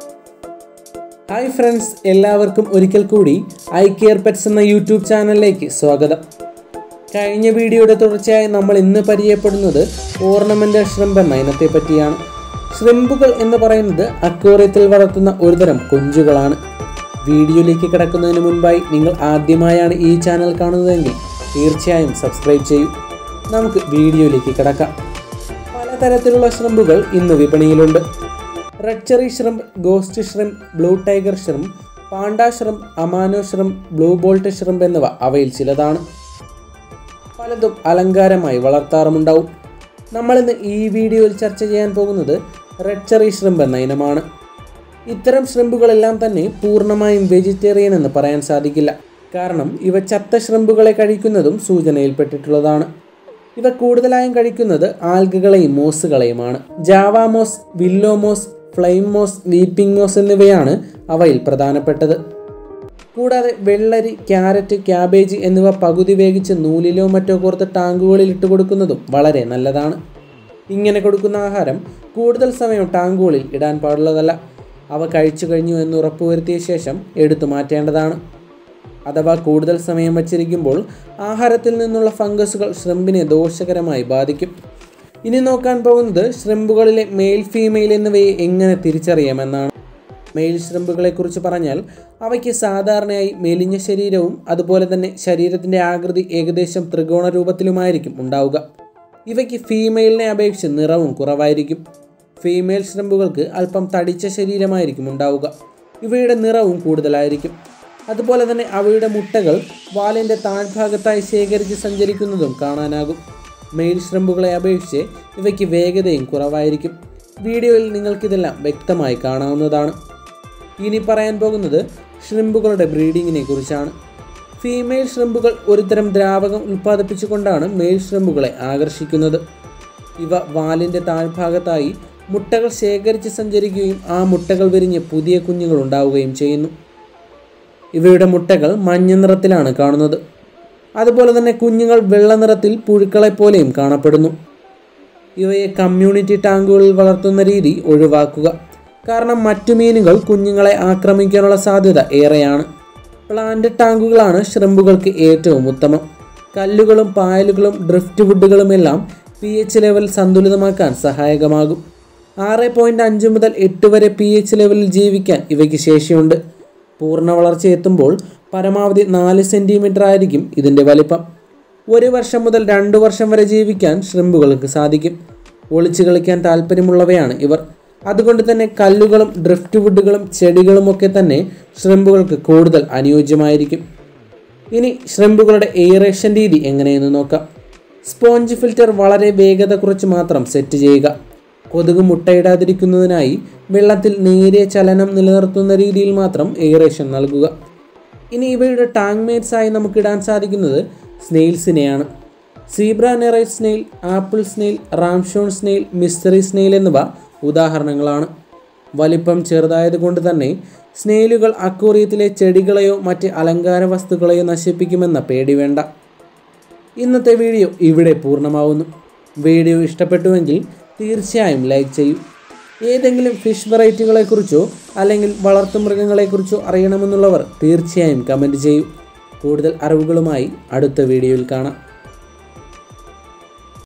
hi friends എല്ലാവർക്കും ഒരിക്കൽ കൂടി ഐ കെയർ പെറ്റ്സ് എന്ന യൂട്യൂബ് ചാനലിലേക്ക് സ്വാഗതം കഴിഞ്ഞ വീഡിയോയുടെ തുടർച്ചയായി നമ്മൾ ഇന്ന് പരിചയപ്പെടുന്നത് ഓർണമെൻ്റൽ ഷ്രിമ്പ് എന്ന ഇനത്തെ പറ്റിയാണ് ഷ്രിമ്പുകൾ എന്ന് പറയുന്നത് അക്വേറിയത്തിൽ വളർത്തുന്ന ഒരുതരം കൊഞ്ചുകളാണ് വീഡിയോയിലേക്ക് കിടക്കുന്നതിന് മുൻപായി നിങ്ങൾ ആദ്യമായാണ് ഈ ചാനൽ കാണുന്നതെങ്കിൽ തീർച്ചയായും സബ്സ്ക്രൈബ് ചെയ്യൂ നമുക്ക് വീഡിയോയിലേക്ക് കിടക്കാം പലതരത്തിലുള്ള ഷ്രിമ്പുകൾ ഇന്ന് വിപണിയിലുണ്ട് red cherry shrimp ghost shrimp blue tiger shrimp panda shrimp Amano shrimp blue bolt shrimp എന്നിവ അവയിൽ ചിലതാണ് പലതും അലങ്കാരമായി വളർത്താറുമുണ്ടാവും നമ്മളിന്ന് ഈ വീഡിയോയിൽ ചർച്ച ചെയ്യാൻ പോകുന്നത് റെഡ് ചെറി ഷ്രിമ്പ് എന്ന ഇനമാണ് ഇത്തരം ഷ്രിമ്പുകളെല്ലാം തന്നെ പൂർണ്ണമായും വെജിറ്റേറിയൻ എന്ന് പറയാൻ സാധിക്കില്ല കാരണം ഇവ ചത്ത ഷ്രിമ്പുകളെ കഴിക്കുന്നതും സൂചനയിൽപ്പെട്ടിട്ടുള്ളതാണ് ഇവ കൂടുതലായും കഴിക്കുന്നത് ആൽഗകളെയും മോസുകളെയുമാണ് java moss willow moss flame moss weeping moss എന്നിവയാണ് അവയിൽ പ്രധാനപ്പെട്ടത് കൂടാതെ വെള്ളരി ക്യാരറ്റ് ക്യാബേജ് എന്നിവ പകുതി വേവിച്ച് നൂലിലോ മറ്റോ കോർത്ത് ടാങ്കുകളിൽ ഇട്ട് കൊടുക്കുന്നതും വളരെ നല്ലതാണ് ഇങ്ങനെ കൊടുക്കുന്ന ആഹാരം കൂടുതൽ സമയം ടാങ്കുകളിൽ ഇടാൻ പാടുള്ളതല്ല അവ കഴിച്ചു കഴിഞ്ഞു എന്ന് ഉറപ്പുവരുത്തിയ ശേഷം എടുത്തു മാറ്റേണ്ടതാണ് അഥവാ കൂടുതൽ സമയം വച്ചിരിക്കുമ്പോൾ ആഹാരത്തിൽ നിന്നുള്ള ഫംഗസുകൾ ഷ്രിമ്പിനെ ദോഷകരമായി ബാധിക്കും ഇനി നോക്കാൻ പോകുന്നത് ഷ്രിമ്പുകളിലെ മെയിൽ ഫീമെയിൽ എന്നിവയെ എങ്ങനെ തിരിച്ചറിയാമെന്നാണ് മെയിൽ ഷ്രിമ്പുകളെക്കുറിച്ച് പറഞ്ഞാൽ അവയ്ക്ക് സാധാരണയായി മെലിഞ്ഞ ശരീരവും അതുപോലെ തന്നെ ശരീരത്തിൻ്റെ ആകൃതി ഏകദേശം ത്രികോണ രൂപത്തിലുമായിരിക്കും ഉണ്ടാവുക ഇവയ്ക്ക് ഫീമെയിലിനെ അപേക്ഷിച്ച് നിറവും കുറവായിരിക്കും ഫീമെയിൽ ഷ്രിമ്പുകൾക്ക് അല്പം തടിച്ച ശരീരമായിരിക്കും ഉണ്ടാവുക ഇവയുടെ നിറവും കൂടുതലായിരിക്കും അതുപോലെ തന്നെ അവയുടെ മുട്ടകൾ വാലിൻ്റെ താഴ്ഭാഗത്തായി ശേഖരിച്ച് സഞ്ചരിക്കുന്നതും കാണാനാകും മെയിൽ ഷ്രിമ്പുകളെ അപേക്ഷിച്ച് ഇവയ്ക്ക് വേഗതയും കുറവായിരിക്കും വീഡിയോയിൽ നിങ്ങൾക്കിതെല്ലാം വ്യക്തമായി കാണാവുന്നതാണ് ഇനി പറയാൻ പോകുന്നത് ഷ്രിമ്പുകളുടെ ബ്രീഡിങ്ങിനെ കുറിച്ചാണ് ഫീമെയിൽ ഷ്രിമ്പുകൾ ഒരുതരം ദ്രാവകം ഉൽപ്പാദിപ്പിച്ചുകൊണ്ടാണ് മെയിൽ ഷ്രിമ്പുകളെ ആകർഷിക്കുന്നത് ഇവ വാലിൻ്റെ താഴ്ഭാഗത്തായി മുട്ടകൾ ശേഖരിച്ച് സഞ്ചരിക്കുകയും ആ മുട്ടകൾ വിരിഞ്ഞ് പുതിയ കുഞ്ഞുങ്ങൾ ഉണ്ടാവുകയും ചെയ്യുന്നു ഇവയുടെ മുട്ടകൾ മഞ്ഞ നിറത്തിലാണ് കാണുന്നത് അതുപോലെ തന്നെ കുഞ്ഞുങ്ങൾ വെള്ള നിറത്തിൽ പുഴുക്കളെ പോലെയും കാണപ്പെടുന്നു ഇവയെ കമ്മ്യൂണിറ്റി ടാങ്കുകളിൽ വളർത്തുന്ന രീതി ഒഴിവാക്കുക കാരണം മറ്റു മീനുകൾ കുഞ്ഞുങ്ങളെ ആക്രമിക്കാനുള്ള സാധ്യത ഏറെയാണ് പ്ലാന്റ് ടാങ്കുകളാണ് ഷ്രിമ്പുകൾക്ക് ഏറ്റവും ഉത്തമം കല്ലുകളും പായലുകളും ഡ്രിഫ്റ്റ് വുഡുകളുമെല്ലാം പി എച്ച് ലെവൽ സന്തുലിതമാക്കാൻ സഹായകമാകും ആറ് പോയിൻറ്റ് അഞ്ച് മുതൽ എട്ട് വരെ പി എച്ച് ലെവലിൽ ജീവിക്കാൻ ഇവയ്ക്ക് ശേഷിയുണ്ട് പൂർണ്ണ വളർച്ച എത്തുമ്പോൾ പരമാവധി നാല് സെൻറ്റിമീറ്റർ ആയിരിക്കും ഇതിൻ്റെ വലിപ്പം ഒരു വർഷം മുതൽ രണ്ട് വർഷം വരെ ജീവിക്കാൻ ഷ്രിമ്പുകൾക്ക് സാധിക്കും ഒളിച്ചു കളിക്കാൻ താല്പര്യമുള്ളവയാണ് ഇവർ അതുകൊണ്ട് തന്നെ കല്ലുകളും ഡ്രിഫ്റ്റ് വുഡുകളും ചെടികളും ഒക്കെ തന്നെ ഷ്രിമ്പുകൾക്ക് കൂടുതൽ അനുയോജ്യമായിരിക്കും ഇനി ഷ്രിമ്പുകളുടെ എയറേഷൻ രീതി എങ്ങനെയെന്ന് നോക്കാം സ്പോഞ്ച് ഫിൽറ്റർ വളരെ വേഗത കുറച്ച് മാത്രം സെറ്റ് ചെയ്യുക കൊതുക് മുട്ടയിടാതിരിക്കുന്നതിനായി വെള്ളത്തിൽ നേരിയ ചലനം നിലനിർത്തുന്ന രീതിയിൽ മാത്രം എയറേഷൻ നൽകുക ഇനി ഇവയുടെ ടാങ്ക് മേറ്റ്സ് ആയി നമുക്ക് ഇടാൻ സാധിക്കുന്നത് സ്നെയിൽസിനെയാണ് zebra nerite snail apple snail ramshorn snail mystery snail എന്നിവ ഉദാഹരണങ്ങളാണ് വലിപ്പം ചെറുതായതുകൊണ്ട് തന്നെ സ്നെയിലുകൾ അക്വേറിയത്തിലെ ചെടികളെയോ മറ്റ് അലങ്കാര വസ്തുക്കളെയോ നശിപ്പിക്കുമെന്ന പേടി വേണ്ട ഇന്നത്തെ വീഡിയോ ഇവിടെ പൂർണ്ണമാവുന്നു വീഡിയോ ഇഷ്ടപ്പെട്ടുവെങ്കിൽ തീർച്ചയായും ലൈക്ക് ചെയ്യൂ ഏതെങ്കിലും ഫിഷ് വെറൈറ്റികളെക്കുറിച്ചോ അല്ലെങ്കിൽ വളർത്തുമൃഗങ്ങളെക്കുറിച്ചോ അറിയണമെന്നുള്ളവർ തീർച്ചയായും കമൻറ്റ് ചെയ്യൂ കൂടുതൽ അറിവുകളുമായി അടുത്ത വീഡിയോയിൽ കാണാം